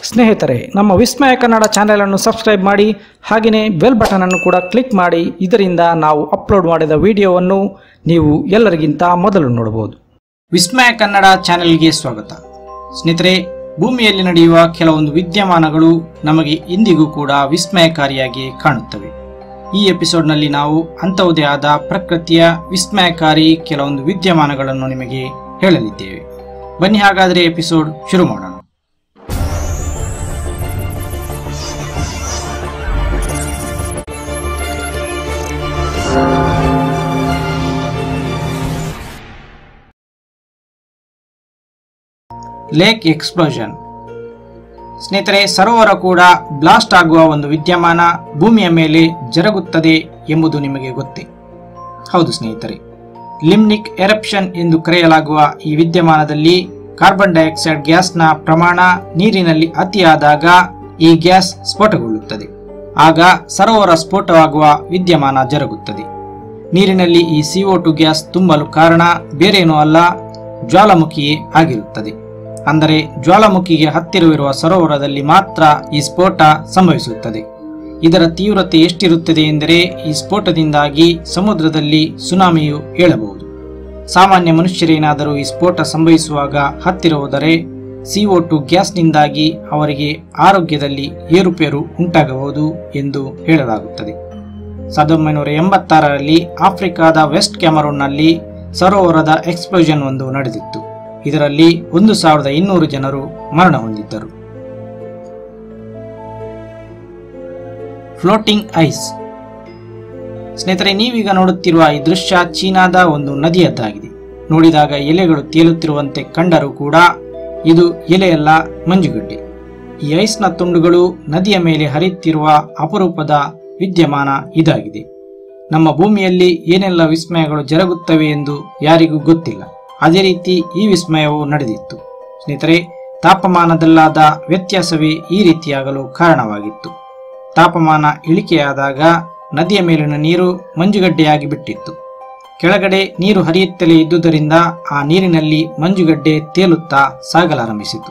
ಸ್ನೇಹಿತರೆ ನಮ್ಮ ವಿಸ್ಮಯ ಕನ್ನಡ ಚಾನೆಲನ್ನು ಸಬ್ಸ್ಕ್ರೈಬ್ ಮಾಡಿ ಹಾಗೆಯೇ ಬೆಲ್ ಬಟನನ್ನು ಕೂಡ ಕ್ಲಿಕ್ ಮಾಡಿ ಇದರಿಂದ ನಾವು ಅಪ್ಲೋಡ್ ಮಾಡಿದ ವಿಡಿಯೋವನ್ನು ನೀವು ಎಲ್ಲರಿಗಿಂತ ಮೊದಲು ನೋಡಬಹುದು ವಿಸ್ಮಯ ಕನ್ನಡ ಚಾನೆಲ್ಗೆ ಸ್ವಾಗತ ಸ್ನೇಹಿತರೆ ಭೂಮಿಯಲ್ಲಿ ನಡೆಯುವ ಕೆಲವೊಂದು ವಿದ್ಯಮಾನಗಳು ನಮಗೆ ಇಂದಿಗೂ ಕೂಡ ವಿಸ್ಮಯಕಾರಿಯಾಗಿ ಕಾಣುತ್ತವೆ ಈ ಎಪಿಸೋಡ್ನಲ್ಲಿ ನಾವು ಅಂಥವುದೇ ಆದ ಪ್ರಕೃತಿಯ ವಿಸ್ಮಯಕಾರಿ ಕೆಲವೊಂದು ವಿದ್ಯಮಾನಗಳನ್ನು ನಿಮಗೆ ಹೇಳಲಿದ್ದೇವೆ ಬನ್ನಿ ಹಾಗಾದರೆ ಎಪಿಸೋಡ್ ಶುರು ಮಾಡೋಣ ಲೇಕ್ ಎಕ್ಸ್ಪ್ಲೋಷನ್ ಸ್ನೇಹಿತರೆ ಸರೋವರ ಕೂಡ ಬ್ಲಾಸ್ಟ್ ಆಗುವ ಒಂದು ವಿದ್ಯಮಾನ ಭೂಮಿಯ ಮೇಲೆ ಜರುಗುತ್ತದೆ ಎಂಬುದು ನಿಮಗೆ ಗೊತ್ತೇ ಹೌದು ಸ್ನೇಹಿತರೆ ಲಿಮ್ನಿಕ್ ಎರಪ್ಷನ್ ಎಂದು ಕರೆಯಲಾಗುವ ಈ ವಿದ್ಯಮಾನದಲ್ಲಿ ಕಾರ್ಬನ್ ಡೈಆಕ್ಸೈಡ್ ಗ್ಯಾಸ್ನ ಪ್ರಮಾಣ ನೀರಿನಲ್ಲಿ ಅತಿಯಾದಾಗ ಈ ಗ್ಯಾಸ್ ಸ್ಫೋಟಗೊಳ್ಳುತ್ತದೆ ಆಗ ಸರೋವರ ಸ್ಫೋಟವಾಗುವ ವಿದ್ಯಮಾನ ಜರುಗುತ್ತದೆ ನೀರಿನಲ್ಲಿ ಈ ಸಿಒ ಟು ಗ್ಯಾಸ್ ತುಂಬಲು ಕಾರಣ ಬೇರೇನೂ ಅಲ್ಲ ಜ್ವಾಲಾಮುಖಿಯೇ ಆಗಿರುತ್ತದೆ ಅಂದರೆ ಜ್ವಾಲಾಮುಖಿಗೆ ಹತ್ತಿರವಿರುವ ಸರೋವರದಲ್ಲಿ ಮಾತ್ರ ಈ ಸ್ಫೋಟ ಸಂಭವಿಸುತ್ತದೆ ಇದರ ತೀವ್ರತೆ ಎಷ್ಟಿರುತ್ತದೆ ಎಂದರೆ ಈ ಸ್ಫೋಟದಿಂದಾಗಿ ಸಮುದ್ರದಲ್ಲಿ ಸುನಾಮಿಯು ಏಳಬಹುದು ಸಾಮಾನ್ಯ ಮನುಷ್ಯರೇನಾದರೂ ಈ ಸ್ಫೋಟ ಸಂಭವಿಸುವಾಗ ಹತ್ತಿರ ಹೋದರೆ ಸಿಒ ಟು ಗ್ಯಾಸ್ನಿಂದಾಗಿ ಅವರಿಗೆ ಆರೋಗ್ಯದಲ್ಲಿ ಏರುಪೇರು ಉಂಟಾಗಬಹುದು ಎಂದು ಹೇಳಲಾಗುತ್ತದೆ ಸಾವಿರದ ಒಂಬೈನೂರ ಎಂಬತ್ತಾರರಲ್ಲಿ ಆಫ್ರಿಕಾದ ವೆಸ್ಟ್ ಕ್ಯಾಮರೂನ್ನಲ್ಲಿ ಸರೋವರದ ಎಕ್ಸ್ಪ್ಲೋಷನ್ ಒಂದು ನಡೆದಿತ್ತು ಇದರಲ್ಲಿ ಒಂದು ಸಾವಿರದ ಇನ್ನೂರು ಜನರು ಮರಣ ಹೊಂದಿದ್ದರು ಫ್ಲೋಟಿಂಗ್ ಐಸ್ ಸ್ನೇಹಿತರೆ ನೀವೀಗ ನೋಡುತ್ತಿರುವ ಈ ದೃಶ್ಯ ಚೀನಾದ ಒಂದು ನದಿಯದ್ದಾಗಿದೆ ನೋಡಿದಾಗ ಎಲೆಗಳು ತೇಲುತ್ತಿರುವಂತೆ ಕಂಡರೂ ಕೂಡ ಇದು ಎಲೆಯಲ್ಲ ಮಂಜುಗಡ್ಡೆ ಈ ಐಸ್ನ ತುಂಡುಗಳು ನದಿಯ ಮೇಲೆ ಹರಿಯುತ್ತಿರುವ ಅಪರೂಪದ ವಿದ್ಯಮಾನ ಇದಾಗಿದೆ ನಮ್ಮ ಭೂಮಿಯಲ್ಲಿ ಏನೆಲ್ಲ ವಿಸ್ಮಯಗಳು ಜರುಗುತ್ತವೆ ಎಂದು ಯಾರಿಗೂ ಗೊತ್ತಿಲ್ಲ ಅದೇ ರೀತಿ ಈ ವಿಸ್ಮಯವು ನಡೆದಿತ್ತು ಸ್ನೇಹಿತರೆ ತಾಪಮಾನದಲ್ಲಾದ ವ್ಯತ್ಯಾಸವೇ ಈ ರೀತಿಯಾಗಲು ಕಾರಣವಾಗಿತ್ತು ತಾಪಮಾನ ಇಳಿಕೆಯಾದಾಗ ನದಿಯ ಮೇಲಿನ ನೀರು ಮಂಜುಗಡ್ಡೆಯಾಗಿ ಬಿಟ್ಟಿತ್ತು ಕೆಳಗಡೆ ನೀರು ಹರಿಯುತ್ತಲೇ ಇದ್ದುದರಿಂದ ಆ ನೀರಿನಲ್ಲಿ ಮಂಜುಗಡ್ಡೆ ತೇಲುತ್ತಾ ಸಾಗಲಾರಂಭಿಸಿತು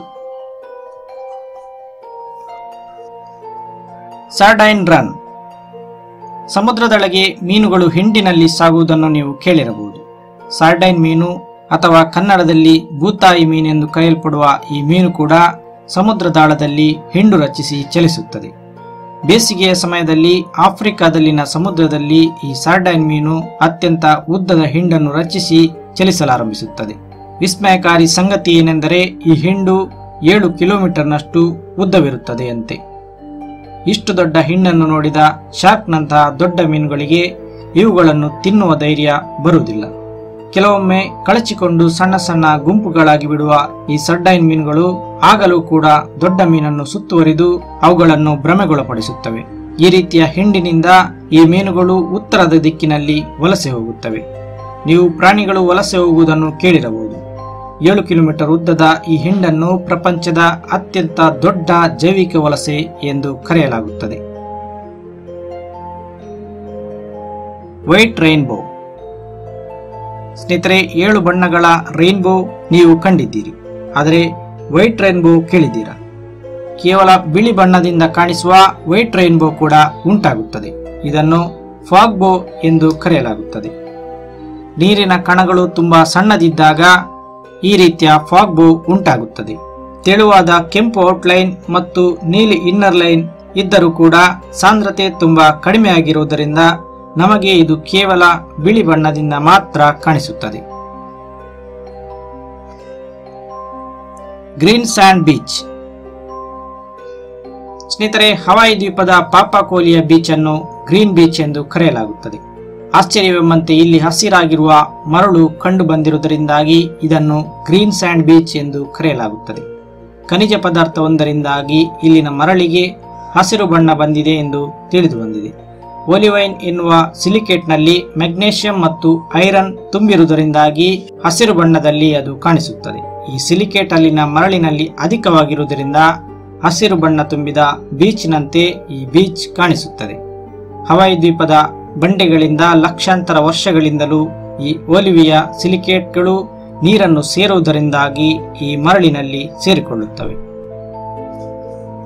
ಸಾರ್ಡೈನ್ ರನ್ ಸಮುದ್ರದೊಳಗೆ ಮೀನುಗಳು ಹಿಂಡಿನಲ್ಲಿ ಸಾಗುವುದನ್ನು ನೀವು ಕೇಳಿರಬಹುದು ಸಾರ್ಡೈನ್ ಮೀನು ಅಥವಾ ಕನ್ನಡದಲ್ಲಿ ಭೂತಾಯಿ ಮೀನೆಂದು ಕರೆಯಲ್ಪಡುವ ಈ ಮೀನು ಕೂಡ ಸಮುದ್ರದಾಳದಲ್ಲಿ ಹಿಂಡು ರಚಿಸಿ ಚಲಿಸುತ್ತದೆ ಬೇಸಿಗೆಯ ಸಮಯದಲ್ಲಿ ಆಫ್ರಿಕಾದಲ್ಲಿನ ಸಮುದ್ರದಲ್ಲಿ ಈ ಸಾರ್ಡೈನ್ ಮೀನು ಅತ್ಯಂತ ಉದ್ದದ ಹಿಂಡನ್ನು ರಚಿಸಿ ಚಲಿಸಲಾರಂಭಿಸುತ್ತದೆ ವಿಸ್ಮಯಕಾರಿ ಸಂಗತಿ ಏನೆಂದರೆ ಈ ಹಿಂಡು ಏಳು ಕಿಲೋಮೀಟರ್ನಷ್ಟು ಉದ್ದವಿರುತ್ತದೆ ಅಂತೆ ಇಷ್ಟು ದೊಡ್ಡ ಹಿಂಡನ್ನು ನೋಡಿದ ಶಾರ್ಕ್ನಂತಹ ದೊಡ್ಡ ಮೀನುಗಳಿಗೆ ಇವುಗಳನ್ನು ತಿನ್ನುವ ಧೈರ್ಯ ಬರುವುದಿಲ್ಲ ಕೆಲವೊಮ್ಮೆ ಕಳಚಿಕೊಂಡು ಸಣ್ಣ ಸಣ್ಣ ಗುಂಪುಗಳಾಗಿ ಬಿಡುವ ಈ ಸಡ್ಡೈನ್ ಮೀನುಗಳು ಆಗಲೂ ಕೂಡ ದೊಡ್ಡ ಮೀನನ್ನು ಸುತ್ತುವರಿದು ಅವುಗಳನ್ನು ಭ್ರಮೆಗೊಳಪಡಿಸುತ್ತವೆ ಈ ರೀತಿಯ ಹಿಂಡಿನಿಂದ ಈ ಮೀನುಗಳು ಉತ್ತರದ ದಿಕ್ಕಿನಲ್ಲಿ ವಲಸೆ ಹೋಗುತ್ತವೆ ನೀವು ಪ್ರಾಣಿಗಳು ವಲಸೆ ಹೋಗುವುದನ್ನು ಕೇಳಿರಬಹುದು ಏಳು ಕಿಲೋಮೀಟರ್ ಉದ್ದದ ಈ ಹಿಂಡನ್ನು ಪ್ರಪಂಚದ ಅತ್ಯಂತ ದೊಡ್ಡ ಜೈವಿಕ ವಲಸೆ ಎಂದು ಕರೆಯಲಾಗುತ್ತದೆ ವೈಟ್ ರೈನ್ಬೋ ಸ್ನೇಹಿತರೆ ಏಳು ಬಣ್ಣಗಳ ರೈನ್ಬೋ ನೀವು ಕಂಡಿದ್ದೀರಿ ಆದರೆ ವೈಟ್ ರೈನ್ಬೋ ಕೇಳಿದ್ದೀರಾ ಕೇವಲ ಬಿಳಿ ಬಣ್ಣದಿಂದ ಕಾಣಿಸುವ ವೈಟ್ ರೈನ್ಬೋ ಕೂಡ ಉಂಟಾಗುತ್ತದೆ ಇದನ್ನು ಫಾಗ್ಬೋ ಎಂದು ಕರೆಯಲಾಗುತ್ತದೆ ನೀರಿನ ಕಣಗಳು ತುಂಬಾ ಸಣ್ಣದಿದ್ದಾಗ ಈ ರೀತಿಯ ಫಾಗ್ಬೋ ಉಂಟಾಗುತ್ತದೆ ತೆಳುವಾದ ಕೆಂಪು ಔಟ್ಲೈನ್ ಮತ್ತು ನೀಲಿ ಇನ್ನರ್ ಲೈನ್ ಇದ್ದರೂ ಕೂಡ ಸಾಂದ್ರತೆ ತುಂಬಾ ಕಡಿಮೆಯಾಗಿರುವುದರಿಂದ ನಮಗೆ ಇದು ಕೇವಲ ಬಿಳಿ ಬಣ್ಣದಿಂದ ಮಾತ್ರ ಕಾಣಿಸುತ್ತದೆ ಗ್ರೀನ್ ಸ್ಯಾಂಡ್ ಬೀಚ್ ಸ್ನೇಹಿತರೆ ಹವಾಯಿ ದ್ವೀಪದ ಪಾಪಾಕೋಲಿಯ ಬೀಚ್ ಅನ್ನು ಗ್ರೀನ್ ಬೀಚ್ ಎಂದು ಕರೆಯಲಾಗುತ್ತದೆ ಆಶ್ಚರ್ಯವೆಂಬಂತೆ ಇಲ್ಲಿ ಹಸಿರಾಗಿರುವ ಮರಳು ಕಂಡು ಬಂದಿರುವುದರಿಂದಾಗಿ ಇದನ್ನು ಗ್ರೀನ್ ಸ್ಯಾಂಡ್ ಬೀಚ್ ಎಂದು ಕರೆಯಲಾಗುತ್ತದೆ ಖನಿಜ ಪದಾರ್ಥವೊಂದರಿಂದಾಗಿ ಇಲ್ಲಿನ ಮರಳಿಗೆ ಹಸಿರು ಬಣ್ಣ ಬಂದಿದೆ ಎಂದು ತಿಳಿದು ಬಂದಿದೆ ಒಲಿವೈನ್ ಎನ್ನುವ ಸಿಲಿಕೇಟ್ನಲ್ಲಿ ಮೆಗ್ನೇಷಿಯಂ ಮತ್ತು ಐರನ್ ತುಂಬಿರುವುದರಿಂದಾಗಿ ಹಸಿರು ಬಣ್ಣದಲ್ಲಿ ಅದು ಕಾಣಿಸುತ್ತದೆ ಈ ಸಿಲಿಕೇಟ್ ಅಲ್ಲಿನ ಮರಳಿನಲ್ಲಿ ಅಧಿಕವಾಗಿರುವುದರಿಂದ ಹಸಿರು ಬಣ್ಣ ತುಂಬಿದ ಬೀಚ್ನಂತೆ ಈ ಬೀಚ್ ಕಾಣಿಸುತ್ತದೆ ಹವಾಯಿ ದ್ವೀಪದ ಬಂಡೆಗಳಿಂದ ಲಕ್ಷಾಂತರ ವರ್ಷಗಳಿಂದಲೂ ಈ ಓಲಿವಿಯ ಸಿಲಿಕೇಟ್ಗಳು ನೀರನ್ನು ಸೇರುವುದರಿಂದಾಗಿ ಈ ಮರಳಿನಲ್ಲಿ ಸೇರಿಕೊಳ್ಳುತ್ತವೆ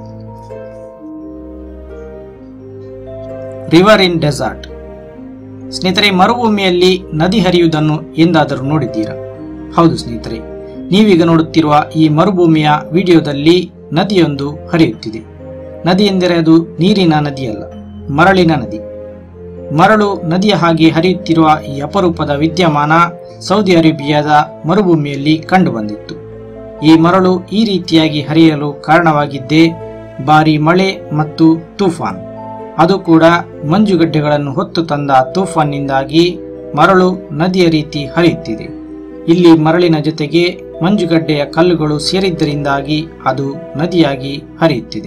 ರಿವರ್ ಇನ್ ಡೆಸಾರ್ಟ್ ಸ್ನೇಹಿತರೆ ಮರುಭೂಮಿಯಲ್ಲಿ ನದಿ ಹರಿಯುವುದನ್ನು ಎಂದಾದರೂ ನೋಡಿದ್ದೀರಾ ಹೌದು ಸ್ನೇಹಿತರೆ ನೀವೀಗ ನೋಡುತ್ತಿರುವ ಈ ಮರುಭೂಮಿಯ ವಿಡಿಯೋದಲ್ಲಿ ನದಿಯೊಂದು ಹರಿಯುತ್ತಿದೆ ನದಿ ಎಂದರೆ ಅದು ನೀರಿನ ನದಿಯಲ್ಲ ಮರಳಿನ ನದಿ ಮರಳು ನದಿಯ ಹಾಗೆ ಹರಿಯುತ್ತಿರುವ ಈ ಅಪರೂಪದ ವಿದ್ಯಮಾನ ಸೌದಿ ಅರೇಬಿಯಾದ ಮರುಭೂಮಿಯಲ್ಲಿ ಕಂಡುಬಂದಿತ್ತು ಈ ಮರಳು ಈ ರೀತಿಯಾಗಿ ಹರಿಯಲು ಕಾರಣವಾಗಿದ್ದೇ ಭಾರಿ ಮಳೆ ಮತ್ತು ತೂಫಾನ್ ಅದು ಕೂಡ ಮಂಜುಗಡ್ಡೆಗಳನ್ನು ಹೊತ್ತು ತಂದ ತೂಫಾನ್ನಿಂದಾಗಿ ಮರಳು ನದಿಯ ರೀತಿ ಹರಿಯುತ್ತಿದೆ ಇಲ್ಲಿ ಮರಳಿನ ಜೊತೆಗೆ ಮಂಜುಗಡ್ಡೆಯ ಕಲ್ಲುಗಳು ಸೇರಿದ್ದರಿಂದಾಗಿ ಅದು ನದಿಯಾಗಿ ಹರಿಯುತ್ತಿದೆ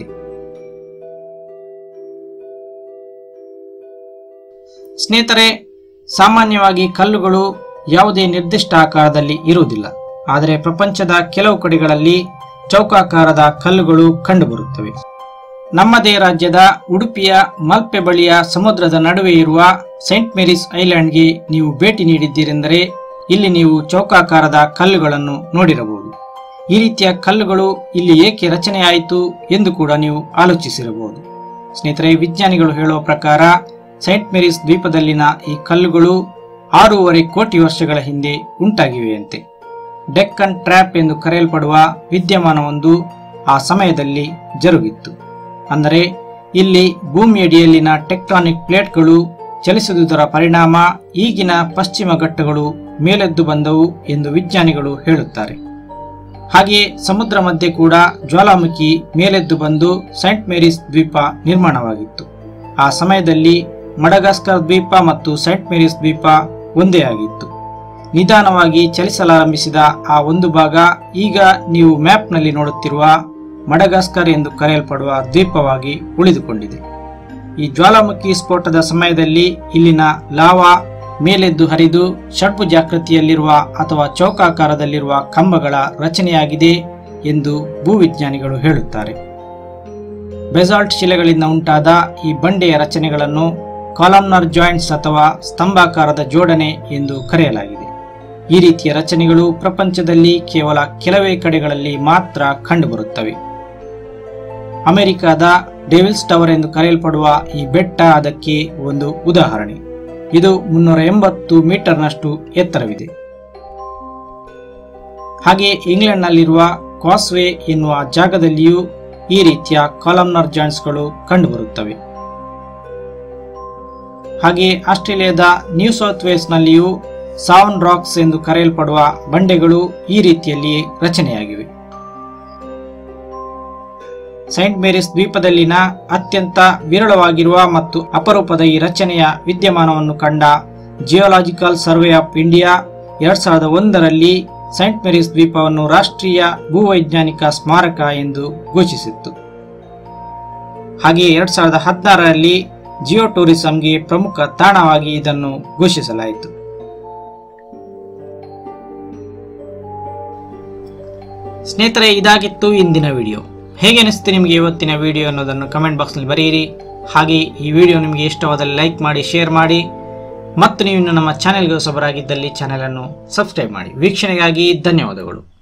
ಸ್ನೇಹಿತರೆ ಸಾಮಾನ್ಯವಾಗಿ ಕಲ್ಲುಗಳು ಯಾವುದೇ ನಿರ್ದಿಷ್ಟ ಆಕಾರದಲ್ಲಿ ಇರುವುದಿಲ್ಲ ಆದರೆ ಪ್ರಪಂಚದ ಕೆಲವು ಕಡೆಗಳಲ್ಲಿ ಚೌಕಾಕಾರದ ಕಲ್ಲುಗಳು ಕಂಡುಬರುತ್ತವೆ ನಮ್ಮದೇ ರಾಜ್ಯದ ಉಡುಪಿಯ ಮಲ್ಪೆ ಬಳಿಯ ಸಮುದ್ರದ ನಡುವೆ ಇರುವ ಸೈಂಟ್ ಮೇರಿಸ್ ಐಲ್ಯಾಂಡ್ಗೆ ನೀವು ಭೇಟಿ ನೀಡಿದ್ದೀರೆಂದರೆ ಇಲ್ಲಿ ನೀವು ಚೌಕಾಕಾರದ ಕಲ್ಲುಗಳನ್ನು ನೋಡಿರಬಹುದು ಈ ರೀತಿಯ ಕಲ್ಲುಗಳು ಇಲ್ಲಿ ಏಕೆ ರಚನೆಯಾಯಿತು ಎಂದು ಕೂಡ ನೀವು ಆಲೋಚಿಸಿರಬಹುದು ಸ್ನೇಹಿತರೆ ವಿಜ್ಞಾನಿಗಳು ಹೇಳುವ ಪ್ರಕಾರ ಸೈಂಟ್ ಮೇರಿಸ್ ದ್ವೀಪದಲ್ಲಿನ ಈ ಕಲ್ಲುಗಳು ಆರೂವರೆ ಕೋಟಿ ವರ್ಷಗಳ ಹಿಂದೆ ಉಂಟಾಗಿವೆಯಂತೆ ಡೆಕ್ಕನ್ ಟ್ರ್ಯಾಪ್ ಎಂದು ಕರೆಯಲ್ಪಡುವ ವಿದ್ಯಮಾನವೊಂದು ಆ ಸಮಯದಲ್ಲಿ ಜರುಗಿತ್ತು ಅಂದರೆ ಇಲ್ಲಿ ಭೂಮಿಯಡಿಯಲ್ಲಿನ ಟೆಕ್ಟಾನಿಕ್ ಪ್ಲೇಟ್ಗಳು ಚಲಿಸುವುದರ ಪರಿಣಾಮ ಈಗಿನ ಪಶ್ಚಿಮ ಘಟ್ಟಗಳು ಮೇಲೆದ್ದು ಬಂದವು ಎಂದು ವಿಜ್ಞಾನಿಗಳು ಹೇಳುತ್ತಾರೆ ಹಾಗೆಯೇ ಸಮುದ್ರ ಮಧ್ಯೆ ಕೂಡ ಜ್ವಾಲಾಮುಖಿ ಮೇಲೆದ್ದು ಬಂದು ಸೈಂಟ್ ಮೇರಿಸ್ ದ್ವೀಪ ನಿರ್ಮಾಣವಾಗಿತ್ತು ಆ ಸಮಯದಲ್ಲಿ ಮಡಗಾಸ್ಕರ್ ದ್ವೀಪ ಮತ್ತು ಸೈಂಟ್ ಮೇರಿಸ್ ದ್ವೀಪ ಒಂದೇ ಆಗಿತ್ತು ನಿಧಾನವಾಗಿ ಚಲಿಸಲಾರಂಭಿಸಿದ ಆ ಒಂದು ಭಾಗ ಈಗ ನೀವು ಮ್ಯಾಪ್ನಲ್ಲಿ ನೋಡುತ್ತಿರುವ ಮಡಗಾಸ್ಕರ್ ಎಂದು ಕರೆಯಲ್ಪಡುವ ದ್ವೀಪವಾಗಿ ಉಳಿದುಕೊಂಡಿದೆ ಈ ಜ್ವಾಲಾಮುಖಿ ಸ್ಫೋಟದ ಸಮಯದಲ್ಲಿ ಇಲ್ಲಿನ ಲಾವಾ ಮೇಲೆದ್ದು ಹರಿದು ಷಡ್ಭುಜಾಕೃತಿಯಲ್ಲಿರುವ ಅಥವಾ ಚೌಕಾಕಾರದಲ್ಲಿರುವ ಕಂಬಗಳ ರಚನೆಯಾಗಿದೆ ಎಂದು ಭೂವಿಜ್ಞಾನಿಗಳು ಹೇಳುತ್ತಾರೆ ಬೆಸಾಲ್ಟ್ ಶಿಲೆಗಳಿಂದ ಉಂಟಾದ ಈ ಬಂಡೆಯ ರಚನೆಗಳನ್ನು ಕಾಲಮ್ನರ್ ಜಾಯಿಂಟ್ಸ್ ಅಥವಾ ಸ್ತಂಭಾಕಾರದ ಜೋಡಣೆ ಎಂದು ಕರೆಯಲಾಗಿದೆ ಈ ರೀತಿಯ ರಚನೆಗಳು ಪ್ರಪಂಚದಲ್ಲಿ ಕೇವಲ ಕೆಲವೇ ಕಡೆಗಳಲ್ಲಿ ಮಾತ್ರ ಕಂಡುಬರುತ್ತವೆ ಅಮೆರಿಕದ ಡೇವಿಲ್ಸ್ ಟವರ್ ಎಂದು ಕರೆಯಲ್ಪಡುವ ಈ ಬೆಟ್ಟ ಅದಕ್ಕೆ ಒಂದು ಉದಾಹರಣೆ ಇದು ಮುನ್ನೂರ ಎಂಬತ್ತು ಮೀಟರ್ನಷ್ಟು ಎತ್ತರವಿದೆ ಹಾಗೆ ಇಂಗ್ಲೆಂಡ್ನಲ್ಲಿರುವ ಕಾಸ್ವೇ ಎನ್ನುವ ಜಾಗದಲ್ಲಿಯೂ ಈ ರೀತಿಯ ಕಾಲಮ್ನರ್ ಜಾಯಿಂಟ್ಸ್ಗಳು ಕಂಡುಬರುತ್ತವೆ ಹಾಗೆ ಆಸ್ಟ್ರೇಲಿಯಾದ ನ್ಯೂ ಸೌತ್ ವೇಲ್ಸ್ನಲ್ಲಿಯೂ ಸಾವನ್ ರಾಕ್ಸ್ ಎಂದು ಕರೆಯಲ್ಪಡುವ ಬಂಡೆಗಳು ಈ ರೀತಿಯಲ್ಲಿ ರಚನೆಯಾಗಿವೆ ಸೈಂಟ್ ಮೇರಿಸ್ ದ್ವೀಪದಲ್ಲಿನ ಅತ್ಯಂತ ವಿರಳವಾಗಿರುವ ಮತ್ತು ಅಪರೂಪದ ಈ ರಚನೆಯ ವಿದ್ಯಮಾನವನ್ನು ಕಂಡ ಜಿಯೋಲಾಜಿಕಲ್ ಸರ್ವೆ ಆಫ್ ಇಂಡಿಯಾ ಎರಡ್ ಸಾವಿರದ ಒಂದರಲ್ಲಿ ಸೈಂಟ್ ಮೇರಿಸ್ ದ್ವೀಪವನ್ನು ರಾಷ್ಟ್ರೀಯ ಭೂವೈಜ್ಞಾನಿಕ ಸ್ಮಾರಕ ಎಂದು ಘೋಷಿಸಿತ್ತು ಹಾಗೆಯೇ ಎರಡ್ ಸಾವಿರದ ಹದಿನಾರರಲ್ಲಿ ಜಿಯೋ ಟೂರಿಸಂಗೆ ಪ್ರಮುಖ ತಾಣವಾಗಿ ಇದನ್ನು ಘೋಷಿಸಲಾಯಿತು ಸ್ನೇಹಿತರೆ ಇದಾಗಿತ್ತು ಇಂದಿನ ವಿಡಿಯೋ ಹೇಗೆ ಅನಿಸುತ್ತೆ ನಿಮಗೆ ಇವತ್ತಿನ ವಿಡಿಯೋ ಅನ್ನೋದನ್ನು ಕಮೆಂಟ್ ಬಾಕ್ಸ್ನಲ್ಲಿ ಬರೆಯಿರಿ ಹಾಗೆ ಈ ವಿಡಿಯೋ ನಿಮಗೆ ಇಷ್ಟವಾದಲ್ಲಿ ಲೈಕ್ ಮಾಡಿ ಶೇರ್ ಮಾಡಿ ಮತ್ತು ನೀವು ಇನ್ನು ನಮ್ಮ ಚಾನೆಲ್ಗೆ ಹೊಸಬರಾಗಿದ್ದಲ್ಲಿ ಚಾನೆಲನ್ನು ಸಬ್ಸ್ಕ್ರೈಬ್ ಮಾಡಿ ವೀಕ್ಷಣೆಗಾಗಿ ಧನ್ಯವಾದಗಳು